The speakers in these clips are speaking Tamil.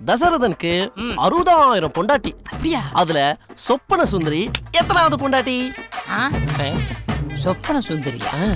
தசரதனுக்கு அறுபதாயிரம் பொண்டாட்டி அப்படியா அதுல சொப்பன சுந்தரி எத்தனாவது பொண்டாட்டி ஆ ஆ, சொப்பன சுந்தரியா ஆ.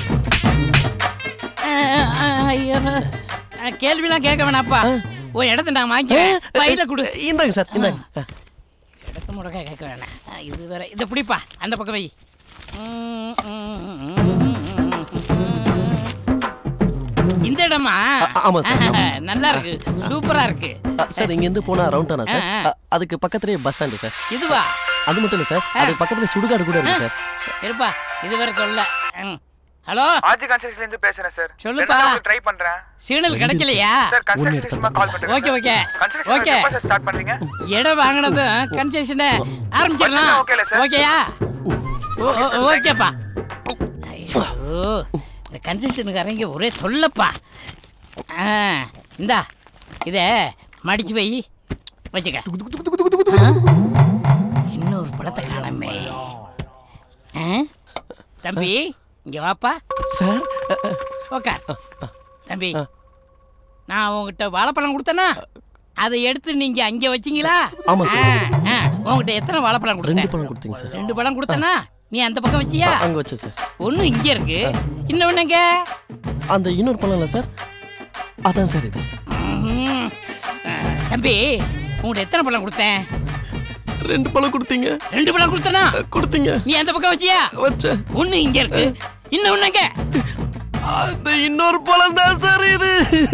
ஆ, ஆ, ஐயோ ஆ, கேள்விலாம் கேட்க வேணாப்பா உன் இடத்த நான் வாங்கிக்கிறேன் பையில கொடு இந்தாங்க சார் இந்தாங்க ஆ. இடத்த முடக்க கேட்க வேணாம் ஆ, இது வேற இதை பிடிப்பா அந்த பக்கம் வை ம், ம், ம், ம், ம். இந்த இடமா ஆ, ஆமா சார், ஆமா நல்லா இருக்கு சூப்பரா இருக்கு ஆ, சார் இங்க இருந்து போனா ரவுண்ட் ஆனா சார் ஆ, ஆ. ஆ, அதுக்கு பக்கத்துலயே பஸ் ஸ்டாண்டு சார் இதுவா அது மட்டும் இல்ல சார் அதுக்கு பக்கத்துல சுடுகாடு கூட இருக்கு சார் இருப்பா இது வேற தொல்லை ம். ஹலோ ஆர்ஜி கன்ஸ்ட்ரக்ஷன்ல இருந்து பேசுறேன் சார் சொல்லுப்பா. ட்ரை பண்றேன் சிக்னல் கிடைக்கலையா சார் ஒண்ணு கன்ஸ்ட்ரக்ஷன் எடுத்தா விஷயமா கால் பண்றேன் ஓகே ஓகே கன்ஸ்ட்ரக்ஷன் ஓகே எப்ப சார் ஸ்டார்ட் பண்றீங்க இடம் வாங்கினதும் கன்செஷனை ஆரம்பிச்சிடலாம் பட்ஜெட்லாம் ஓகேல சார்? ஓகேயா ஓ- ஓ- ஓகேப்பா ஐயோ இந்த கன்செஷனுக்காரங்க ஒரே தொல்லப்பா ஆ இந்தா இதை மடிச்சு வை வச்சுக்க ஆ? இன்னொரு படத்தை காணமே ஆ? தம்பி இங்க வாப்பா சார் உக்கார் தம்பி நான் உங்ககிட்ட வாழைப்பழம் கொடுத்தேனா அதை எடுத்து நீங்க அங்க வச்சீங்களா ஆமா சார். ஆ, ஆ. உங்ககிட்ட எத்தனை வாழைப்பழம் ரெண்டு கொடுத்தேன் பழம் கொடுத்தீங்க சார் ரெண்டு பழம் கொடுத்தேனா நீ அந்த பக்கம் வச்சியா அங்க வச்சேன் சார் ஒண்ணு இங்க இருக்கு இன்னொன்னுங்க அந்த இன்னொரு பழம் இல்ல சார் அதான் சார் இது ம்ஹும். ஆ, தம்பி உங்ககிட்ட எத்தனை பழம் கொடுத்தேன் ரெண்டு பழம் கொடுத்தீங்க ரெண்டு பழம் கொடுத்தனா கொடுத்தீங்க நீ அந்த பக்கம் வச்சியா வச்சேன் ஒண்ணு இங்க இருக்கு இன்னொன்னுங்க அந்த இன்னொரு பழம் தான் சார் இது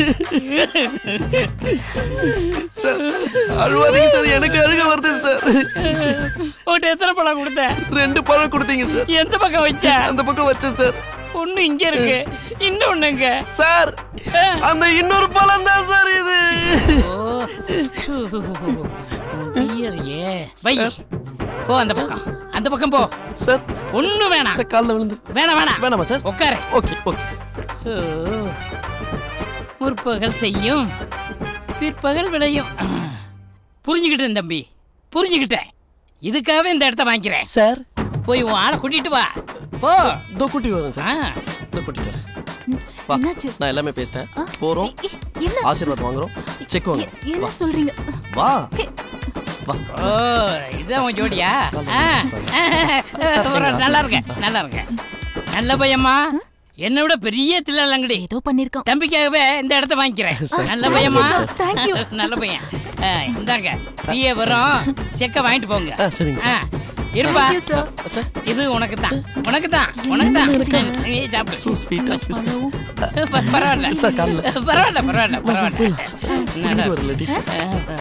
சார் அழுவாதீங்க சார் எனக்கு அழுக வருது சார் உங்ககிட்ட எத்தனை பழம் கொடுத்தேன் ரெண்டு பழம் கொடுத்தீங்க சார் எந்த பக்கம் வச்ச அந்த பக்கம் வச்சேன் சார் ஒண்ணு இங்க இருக்கு இன்னொன்னுங்க சார் அந்த இன்னொரு பழம் தான் சார் இது ஓ முடியலையே வை போ அந்த பக்கம் அந்த பக்கம் போ சார் ஒண்ணு வேணாம் சார் காலில் விழுந்து வேணாம் வேணாம் வேணாமா சார் உட்காரு ஓகே ஓகே சோ, முற்பகல் செய்யும் பிற்பகல் விளையும் புரிஞ்சுக்கிட்டேன் தம்பி புரிஞ்சுக்கிட்டேன் இதுக்காகவே இந்த இடத்த வாங்கிக்கிறேன் சார் போய் உன் ஆளை கூட்டிட்டு வா போ இதோ கூட்டி வரேன் சார் ஆ, இதோ கூட்டி வரேன் வா என்னாச்சு நான் எல்லாமே பேசிட்டேன் ஆ, போறோம் எ- எ- என்ன ஆசீர்வாதம் வாங்குறோம் செக் எ- வாங்குறோம் என்ன வா சொல்றீங்க வா எ- வா ஓ இதான் உன் ஜோடியா ஆ, சார், பரவாயில்ல, நல்லா இருக்க நல்லா இருக்க நல்ல பையம்மா என்னை விட பெரிய தில்லாலங்கடி ஏதோ பண்ணிருக்கான் தம்பிக்காகவே இந்த இடத்த வாங்கிக்கிறேன் நல்ல பையம்மா you, sir. Thank you. நல்ல பையன் ஆ, இந்தாங்க டீயே வரும் செக்க வாங்கிட்டு போங்க ஆ, சரிங்க ஆ, இருப்பா Thank you, sir. சார் இது உனக்கு தான் உனக்கு தான் உனக்கு தான் நீ சாப்பிடு சூ ஸ்வீட் ஆஃப் யூ சார் ப- பரவாயில்ல சார், காலைல. பரவாயில்ல பரவாயில்ல பரவாயில்ல கூட்டிட்டு வரலடி ஆ,